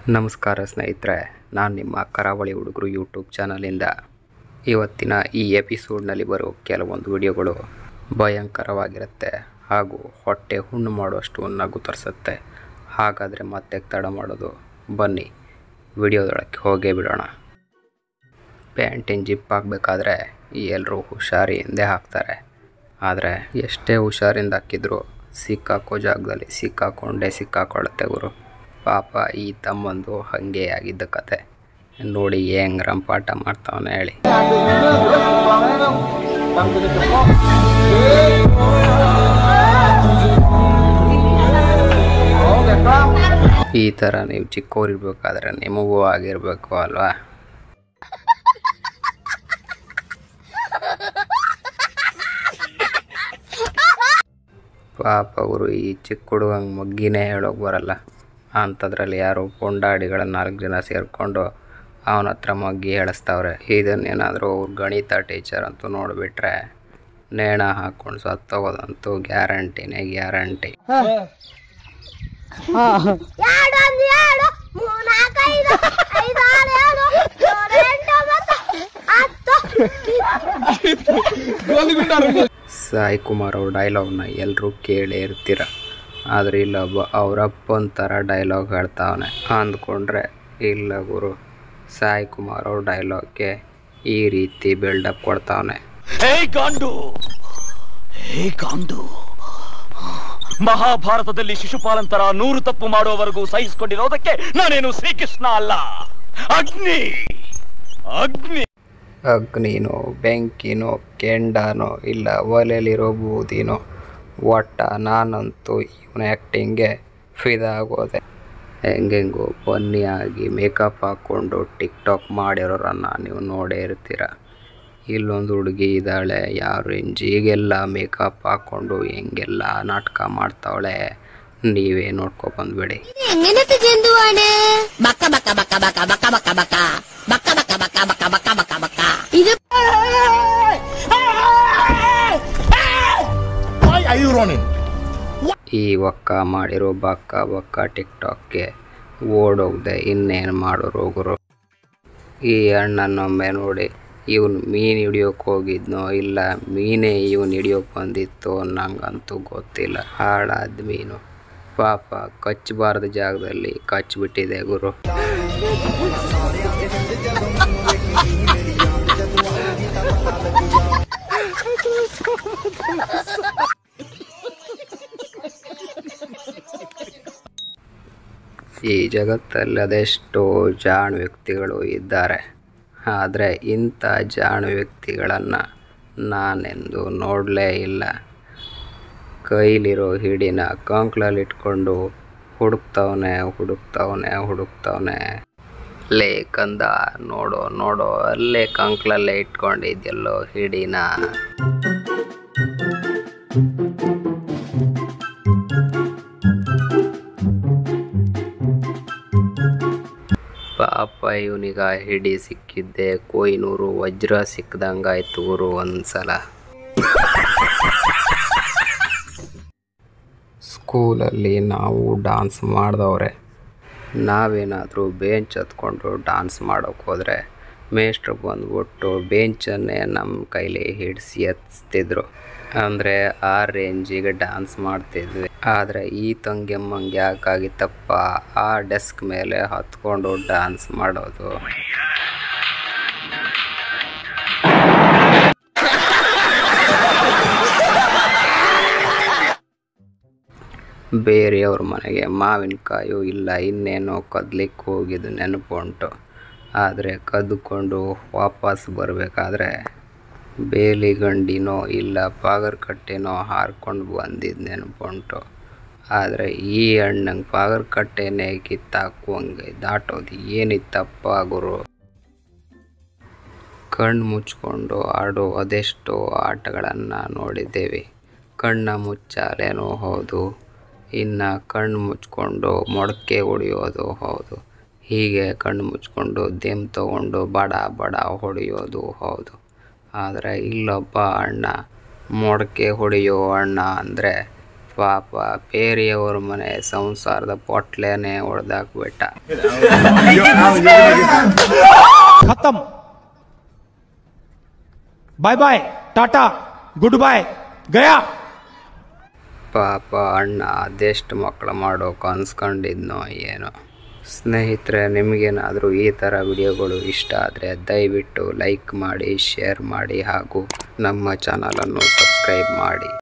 ನಮಸ್ಕಾರ ಸ್ನೇಹಿತರೆ ನಾನು ನಿಮ್ಮ ಕರಾವಳಿ ಹುಡುಗರು ಯೂಟ್ಯೂಬ್ ಚಾನಲಿಂದ ಇವತ್ತಿನ ಈ ಎಪಿಸೋಡ್ನಲ್ಲಿ ಬರೋ ಕೆಲವೊಂದು ವಿಡಿಯೋಗಳು ಭಯಂಕರವಾಗಿರುತ್ತೆ ಹಾಗೂ ಹೊಟ್ಟೆ ಹುಣ್ಣು ಮಾಡುವಷ್ಟು ನಗು ತರಿಸುತ್ತೆ ಹಾಗಾದರೆ ಮತ್ತೆ ತಡ ಮಾಡೋದು ಬನ್ನಿ ವಿಡಿಯೋದೊಳಕ್ಕೆ ಹೋಗೇ ಬಿಡೋಣ ಪ್ಯಾಂಟಿನ ಜಿಪ್ ಹಾಕಬೇಕಾದ್ರೆ ಎಲ್ಲರೂ ಹುಷಾರಿಯಿಂದೇ ಹಾಕ್ತಾರೆ ಆದರೆ ಎಷ್ಟೇ ಹುಷಾರಿಂದ ಹಾಕಿದ್ರು ಸಿಕ್ಕಾಕೋ ಜಾಗದಲ್ಲಿ ಸಿಕ್ಕಾಕೊಂಡೇ ಸಿಕ್ಕಾಕೊಳ್ಳುತ್ತೆ ಗುರು ಪಾಪ ಈ ತಮ್ಮಂದು ಹಾಗೆ ಆಗಿದ್ದ ಕತೆ ನೋಡಿ ಹೆಂಗ್ ರಂಪಾಟ ಮಾಡ್ತಾವನೆ ಹೇಳಿ ಈ ಥರ ನೀವು ಚಿಕ್ಕವರಿರ್ಬೇಕಾದ್ರೆ ನಿಮಗೂ ಆಗಿರಬೇಕು ಅಲ್ವಾ ಪಾಪ ಅವರು ಈ ಚಿಕ್ಕ ಹುಡುಗಂಗೆ ಮಗ್ಗಿನೇ ಹೇಳೋಕೆ ಬರಲ್ಲ ಅಂಥದ್ರಲ್ಲಿ ಯಾರೋ ಪೊಂಡಾಡಿಗಳ ನಾಲ್ಕು ಜನ ಸೇರಿಕೊಂಡು ಅವನ ಹತ್ರ ಮಗ್ಗಿ ಹೇಳಿಸ್ತಾವ್ರೆ ಇದನ್ನೇನಾದರೂ ಅವ್ರ ಗಣಿತ ಟೀಚರ್ ಅಂತೂ ನೋಡಿಬಿಟ್ರೆ ನೇಣ ಹಾಕ್ಕೊಂಡು ಸತ್ತೋಗೋದಂತೂ ಗ್ಯಾರಂಟಿನೇ ಗ್ಯಾರಂಟಿ ಎರಡು ಒಂದು ಎರಡು ಮೂರು ನಾಲ್ಕು ಐದು ಐದು ಆರು ಏಳು ಏಳು ಎಂಟು ಒಂಬತ್ತು ಹತ್ತು ಸಾಯಿ ಕುಮಾರ್ ಅವ್ರ ಡೈಲಾಗ್ನ ಎಲ್ಲರೂ ಕೇಳೇ ಇರ್ತೀರ ಆದರೆ ಇಲ್ಲೊಬ್ಬ ಅವರಪ್ಪನ ಥರ ಡೈಲಾಗ್ ಹೇಳ್ತಾವನೆ ಅಂದ್ಕೊಂಡ್ರೆ ಇಲ್ಲ ಗುರು ಸಾಯಿ ಕುಮಾರ್ ಅವ್ರ ಡೈಲಾಗ್ಗೆ ಈ ರೀತಿ ಬಿಲ್ಡಪ್ ಕೊಡ್ತಾವನೆ ಹೇ ಗಾಂಡು ಹೇ ಗಾಂಡು ಮಹಾಭಾರತದಲ್ಲಿ ಶಿಶುಪಾಲಂತರ ನೂರು ತಪ್ಪು ಮಾಡುವವರೆಗೂ ಸಹಿಸಿಕೊಂಡಿರೋದಕ್ಕೆ ನಾನೇನು ಶ್ರೀಕೃಷ್ಣ ಅಲ್ಲ ಅಗ್ನಿ ಅಗ್ನಿ ಅಗ್ನಿನೋ ಬೆಂಕಿನೋ ಕೆಂಡನೋ ಇಲ್ಲ ಒಲೆಯಲ್ಲಿರೋ ಬೂದಿನೋ ಒಟ್ಟ ನಾನಂತೂ ಇವನ ಆ್ಯಕ್ಟಿಂಗ್ಗೆ ಫಿದಾಗೋದೆ ಹೆಂಗೆಂಗೋ ಬನ್ನಿಯಾಗಿ ಮೇಕಪ್ ಹಾಕ್ಕೊಂಡು ಟಿಕ್ ಟಾಕ್ ಮಾಡಿರೋರನ್ನ ನೀವು ನೋಡೇ ಇರ್ತೀರ ಇಲ್ಲೊಂದು ಹುಡುಗಿ ಇದ್ದಾಳೆ ಯಾವ ರೇಂಜಿಗೆಲ್ಲ ಮೇಕಪ್ ಹಾಕ್ಕೊಂಡು ಹೆಂಗೆಲ್ಲ ನಾಟಕ ಮಾಡ್ತಾವಳೆ ನೀವೇ ನೋಡ್ಕೊ ಬಂದ್ಬಿಡಿ എങ്ങനത്തെ ജന്തുവാണ് ബക്ക ബക്ക ബക്ക ബക്ക ബക്ക ബക്ക ബക്ക ബക്ക ബക്ക ബക്ക ബക്ക ബക്ക ബക്ക ബക്ക ഇത് Why are you running? ಈ ಒಕ್ಕ ಮಾಡಿರೋ ಬಕ್ಕ ಬಕ್ಕ ಟಿಕ್ ಟಾಕ್ಗೆ ಓಡೋಗ್ದೆ ಇನ್ನೇನು ಮಾಡೋರು ಗುರು ಈ ಅಣ್ಣನೊಮ್ಮೆ ನೋಡಿ ಇವನು ಮೀನು ಹಿಡಿಯೋಕೆ ಹೋಗಿದ್ನೋ ಇಲ್ಲ ಮೀನೇ ಇವನು ಹಿಡಿಯೋಕೆ ಬಂದಿತ್ತು ನಂಗಂತೂ ಗೊತ್ತಿಲ್ಲ ಹಾಳಾದ ಮೀನು ಪಾಪ ಕಚ್ಚಬಾರ್ದ ಜಾಗದಲ್ಲಿ ಕಚ್ಚಿಬಿಟ್ಟಿದೆ ಗುರು ಈ ಜಗತ್ತಲ್ಲಿ ಅದೆಷ್ಟೋ ಜಾಣ ವ್ಯಕ್ತಿಗಳು ಇದ್ದಾರೆ ಆದರೆ ಇಂಥ ಜಾಣ ವ್ಯಕ್ತಿಗಳನ್ನು ನಾನೆಂದು ನೋಡಲೇ ಇಲ್ಲ ಕೈಲಿರೋ ಹಿಡಿನ ಕಂಕ್ಳಲ್ಲಿಟ್ಕೊಂಡು ಹುಡುಕ್ತವನೆ ಹುಡುಕ್ತವನೆ ಹುಡುಕ್ತವನೆ ಲೇ ಕಂದ ನೋಡೋ ನೋಡೋ ಅಲ್ಲೇ ಕಂಕ್ಳಲ್ಲೇ ಇಟ್ಕೊಂಡಿದ್ಯಲ್ಲೋ ಹಿಡಿನ ಪಾಪ ಇವನಿಗ ಹಿಡಿ ಸಿಕ್ಕಿದ್ದೆ ಕೊಯ್ನೂರು ವಜ್ರ ಸಿಕ್ಕದಂಗಾಯ್ತು ಊರು ಒಂದ್ಸಲ ಸ್ಕೂಲಲ್ಲಿ ನಾವು ಡಾನ್ಸ್ ಮಾಡಿದವ್ರೆ ನಾವೇನಾದರೂ ಬೇಂಚ್ ಹತ್ಕೊಂಡು ಡಾನ್ಸ್ ಮಾಡೋಕೆ ಹೋದರೆ ಮೇಷ್ಟ್ರು ಬಂದ್ಬಿಟ್ಟು ಬೇಂಚನ್ನೇ ನಮ್ಮ ಕೈಲಿ ಹಿಡಿಸಿ ಎತ್ತಿಸ್ತಿದ್ರು ಅಂದರೆ ಆ ರೇಂಜಿಗೆ ಡಾನ್ಸ್ ಮಾಡ್ತಿದ್ವಿ ಆದರೆ ಈ ತಂಗೆಮ್ಮಂಗೆ ಯಾಕಾಗಿತ್ತಪ್ಪ ಆ ಡೆಸ್ಕ್ ಮೇಲೆ ಹತ್ಕೊಂಡು ಡಾನ್ಸ್ ಮಾಡೋದು ಬೇರೆಯವ್ರ ಮನೆಗೆ ಮಾವಿನಕಾಯು ಇಲ್ಲ ಇನ್ನೇನೋ ಕದ್ಲಿಕ್ಕೆ ಹೋಗಿದ್ದು ನೆನಪುಂಟು ಆದರೆ ಕದ್ದುಕೊಂಡು ವಾಪಸ್ ಬರಬೇಕಾದ್ರೆ ಬೇಲಿ ಗಂಡಿನೋ ಇಲ್ಲ ಪಾಗರ್ಕಟ್ಟೆನೋ ಹಾರ್ಕೊಂಡು ಬಂದಿದ್ದು ನೆನಪುಂಟು ಆದರೆ ಈ ಹಣ್ಣಂಗೆ ಪಾಗರ್ಕಟ್ಟೆನೇ ಕಿತ್ತಾಕುವಂಗೆ ದಾಟೋದು ಏನಿತ್ತಪ್ಪ ಗುರು ಕಣ್ಣು ಮುಚ್ಕೊಂಡು ಆಡೋ ಅದೆಷ್ಟೋ ಆಟಗಳನ್ನು ನೋಡಿದ್ದೇವೆ ಕಣ್ಣ ಮುಚ್ಚಾಲೇನೋ ಹೌದು ಇನ್ನು ಕಣ್ಣು ಮುಚ್ಕೊಂಡು ಮೊಳಕೆ ಹೊಡೆಯೋದು ಹೌದು ಹೀಗೆ ಕಣ್ಣು ಮುಚ್ಕೊಂಡು ದೆಮ್ ತಗೊಂಡು ಬಡ ಬಡ ಹೊಡೆಯೋದು ಹೌದು ಆದರೆ ಇಲ್ಲೊಬ್ಬ ಅಣ್ಣ ಮೊಳಕೆ ಹೊಡೆಯೋ ಅಣ್ಣ ಅಂದರೆ ಪಾಪ ಬೇರೆಯವ್ರ ಮನೆ ಸಂಸಾರದ ಪೊಟ್ಲೆನೇ ಹೊಡೆದಾಕ್ಬಿಟ್ಟ खत्म bye bye tata good bye गया ಪಾಪ ಅಣ್ಣ ಅದೆಷ್ಟು ಮಕ್ಕಳು ಮಾಡೋ ಕನ್ಸ್ಕೊಂಡಿದ್ನೋ ಏನೋ ಸ್ನೇಹಿತರೆ ನಿಮಗೇನಾದರೂ ಈ ಥರ ವಿಡಿಯೋಗಳು ಇಷ್ಟ ಆದರೆ ದಯವಿಟ್ಟು ಲೈಕ್ ಮಾಡಿ ಶೇರ್ ಮಾಡಿ ಹಾಗೂ ನಮ್ಮ ಚಾನಲನ್ನು ಸಬ್ಸ್ಕ್ರೈಬ್ ಮಾಡಿ